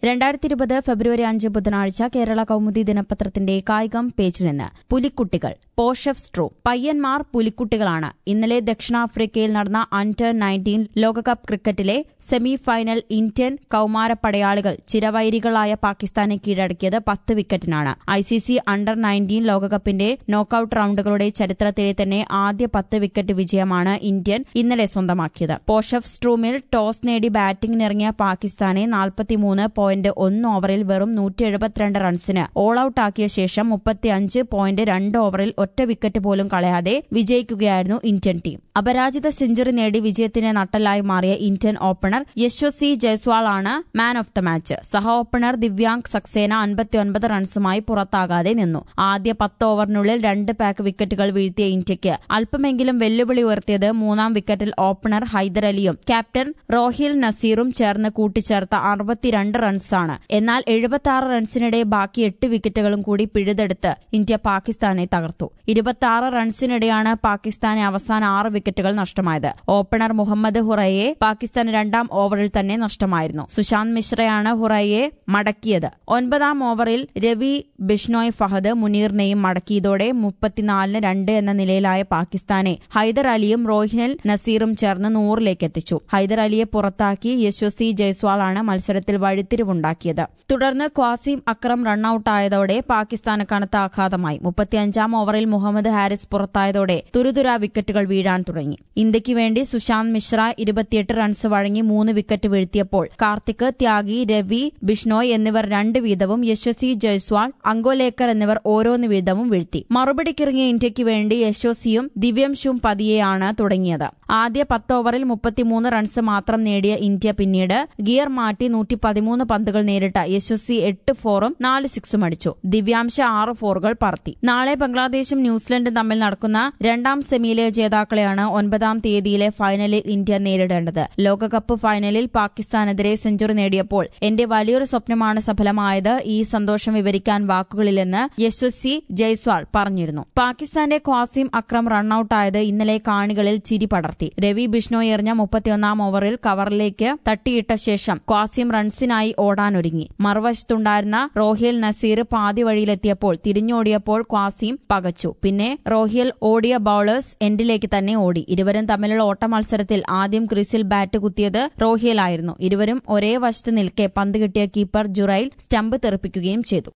രണ്ടായിരത്തി ഇരുപത് ഫെബ്രുവരി അഞ്ച് ബുധനാഴ്ച കേരള കൗമുദി ദിനപത്രത്തിന്റെ കായികം പേജിൽ നിന്ന് പുലിക്കുട്ടികൾ പോഷഫ് സ്ട്രോ പയ്യന്മാർ പുലിക്കുട്ടികളാണ് ഇന്നലെ ദക്ഷിണാഫ്രിക്കയിൽ നടന്ന അണ്ടർ നയൻറ്റീൻ ലോകകപ്പ് ക്രിക്കറ്റിലെ സെമി ഫൈനൽ ഇന്ത്യൻ കൌമാര പടയാളികൾ ചിരവൈരികളായ പാകിസ്ഥാനെ കീഴടക്കിയത് പത്ത് വിക്കറ്റിനാണ് ഐസിസി അണ്ടർ നയൻറ്റീൻ ലോകകപ്പിന്റെ നോക്കൌട്ട് റൌണ്ടുകളുടെ ചരിത്രത്തിലെ തന്നെ ആദ്യ പത്ത് വിക്കറ്റ് വിജയമാണ് ഇന്ത്യൻ ഇന്നലെ സ്വന്തമാക്കിയത് പോഷഫ് സ്ട്രൂമിൽ ടോസ് നേടി ബാറ്റിംഗിനിറങ്ങിയ പാകിസ്ഥാനെ നാൽപ്പത്തിമൂന്ന് പോയിന്റ് ഒന്ന് ഓവറിൽ വെറും നൂറ്റി എഴുപത്തിരണ്ട് റൺസിന് ഓൾ ഔട്ട് ആക്കിയ ശേഷം മുപ്പത്തിയഞ്ച് പോയിന്റ് രണ്ട് ഓവറിൽ ഒറ്റ വിക്കറ്റ് പോലും കളയാതെ വിജയിക്കുകയായിരുന്നു ഇന്ത്യൻ ടീം അപരാജിത സെഞ്ചുറി നേടി വിജയത്തിന് നട്ടലായി മാറിയ ഇന്ത്യൻ ഓപ്പണർ യശ്വസി ജയ്സ്വാൾ ആണ് മാൻ ഓഫ് ദ മാച്ച് സഹ ഓപ്പണർ ദിവ്യാങ്ക് സക്സേന അൻപത്തിയൊൻപത് റൺസുമായി പുറത്താകാതെ നിന്നു ആദ്യ പത്ത് ഓവറിനുള്ളിൽ രണ്ട് പാക്ക് വിക്കറ്റുകൾ വീഴ്ത്തിയ ഇന്ത്യയ്ക്ക് അല്പമെങ്കിലും വെല്ലുവിളി ഉയർത്തിയത് മൂന്നാം വിക്കറ്റിൽ ഓപ്പണർ ഹൈദർ അലിയും ക്യാപ്റ്റൻ റോഹിൽ നസീറും ചേർന്ന് കൂട്ടിച്ചേർത്ത അറുപത്തിരണ്ട് റൺസാണ് എന്നാൽ എഴുപത്തി ആറ് റൺസിനിടെ ബാക്കി എട്ട് വിക്കറ്റുകളും കൂടി പിഴുതെടുത്ത് ഇന്ത്യ പാകിസ്ഥാനെ തകർത്തു ഇരുപത്തി ആറ് റൺസിനിടെയാണ് പാകിസ്ഥാന് അവസാന ആറ് വിക്കറ്റുകൾ നഷ്ടമായത് ഓപ്പണർ മുഹമ്മദ് ഹുറയെ പാകിസ്ഥാൻ രണ്ടാം ഓവറിൽ തന്നെ നഷ്ടമായിരുന്നു സുശാന്ത് മിശ്രയാണ് ഹുറയെ മടക്കിയത് ഒൻപതാം ഓവറിൽ രവി ബിഷ്ണോയ് ഫഹദ് മുനീറിനെയും മടക്കിയതോടെ മുപ്പത്തിനാലിന് രണ്ട് എന്ന നിലയിലായ പാകിസ്ഥാനെ ഹൈദർ അലിയും റോഹിനൽ നസീറും ചേർന്ന് നൂറിലേക്ക് എത്തിച്ചു ഹൈദർ അലിയെ പുറത്താക്കി യശ്വസി ജയ്സ്വാളാണ് മത്സരത്തിൽ വഴിത്തിരിവുണ്ടാക്കിയത് തുടർന്ന് ക്വാസിം അക്രം റണ്ണൌട്ടായതോടെ പാകിസ്ഥാന് കനത്ത ആഘാതമായി മുപ്പത്തിയഞ്ചാം ഓവറിൽ മുഹമ്മദ് ഹാരിസ് പുറത്തായതോടെ തുരുതുര വിക്കറ്റുകൾ വീഴാൻ തുടങ്ങി ഇന്ത്യയ്ക്ക് വേണ്ടി സുശാന്ത് മിശ്ര ഇരുപത്തിയെട്ട് റൺസ് വഴങ്ങി മൂന്ന് വിക്കറ്റ് വീഴ്ത്തിയപ്പോൾ കാർത്തിക് ത്യാഗി രവി ബിഷ്ണോയ് എന്നിവർ രണ്ട് വീതവും യശസ്വി ജയ്സ്വാൾ അങ്കോലേക്കർ എന്നിവർ ഓരോന്ന് വീതവും വീഴ്ത്തി മറുപടിക്കിറങ്ങിയ ഇന്ത്യയ്ക്ക് വേണ്ടി യശസ്വിയും ദിവ്യംശും പതിയെയാണ് തുടങ്ങിയത് ആദ്യ പത്ത് ഓവറിൽ മുപ്പത്തിമൂന്ന് റൺസ് മാത്രം നേടിയ ഇന്ത്യ പിന്നീട് ഗിയർ മാറ്റി നൂറ്റി പതിമൂന്ന് പന്തുകൾ നേരിട്ട യശസ്വി എട്ട് ഫോറും നാല് സിക്സും അടിച്ചു ദിവ്യാംശ ആറ് ഫോറുകൾ പറത്തി നാളെ ബംഗ്ലാദേശും ന്യൂസിലൻഡും തമ്മിൽ നടക്കുന്ന രണ്ടാം സെമിയിലെ ജേതാക്കളെയാണ് ഒൻപതാം തീയതിയിലെ ഫൈനലിൽ ഇന്ത്യ നേരിടേണ്ടത് ലോകകപ്പ് ഫൈനലിൽ പാകിസ്ഥാനെതിരെ സെഞ്ചുറി നേടിയപ്പോൾ എന്റെ വലിയൊരു സ്വപ്നമാണ് സഫലമായത് ഈ സന്തോഷം വിവരിക്കാൻ വാക്കുകളില്ലെന്ന് യശസ്വി ജയ്സ്വാൾ പറഞ്ഞിരുന്നു പാകിസ്ഥാന്റെ ഖ്വാസിം അക്രം റണ്ണൌട്ടായത് ഇന്നലെ കാണികളിൽ ചിരി പടർത്തി രവി ബിഷ്ണോയ് എറിഞ്ഞ മുപ്പത്തിയൊന്നാം ഓവറിൽ കവറിലേക്ക് തട്ടിയിട്ട ശേഷം ക്വാസിം റൺസിനായി ഓടാനൊരുങ്ങി മറുവശത്തുണ്ടായിരുന്ന റോഹിൽ നസീർ പാതി വഴിയിലെത്തിയപ്പോൾ തിരിഞ്ഞോടിയപ്പോൾ ക്വാസിം പകച്ചു പിന്നെ റോഹിൽ ഓടിയ ബൌളേഴ്സ് എൻഡിലേക്ക് തന്നെ ഓടി ഇരുവരും തമ്മിലുള്ള ഓട്ട മത്സരത്തിൽ ആദ്യം ക്രീസിൽ ബാറ്റ് കുത്തിയത് റോഹിയലായിരുന്നു ഇരുവരും ഒരേ വശത്ത് നിൽക്കെ പന്ത് കിട്ടിയ കീപ്പർ ജുറൈൽ സ്റ്റംപ് തെറിപ്പിക്കുകയും ചെയ്തു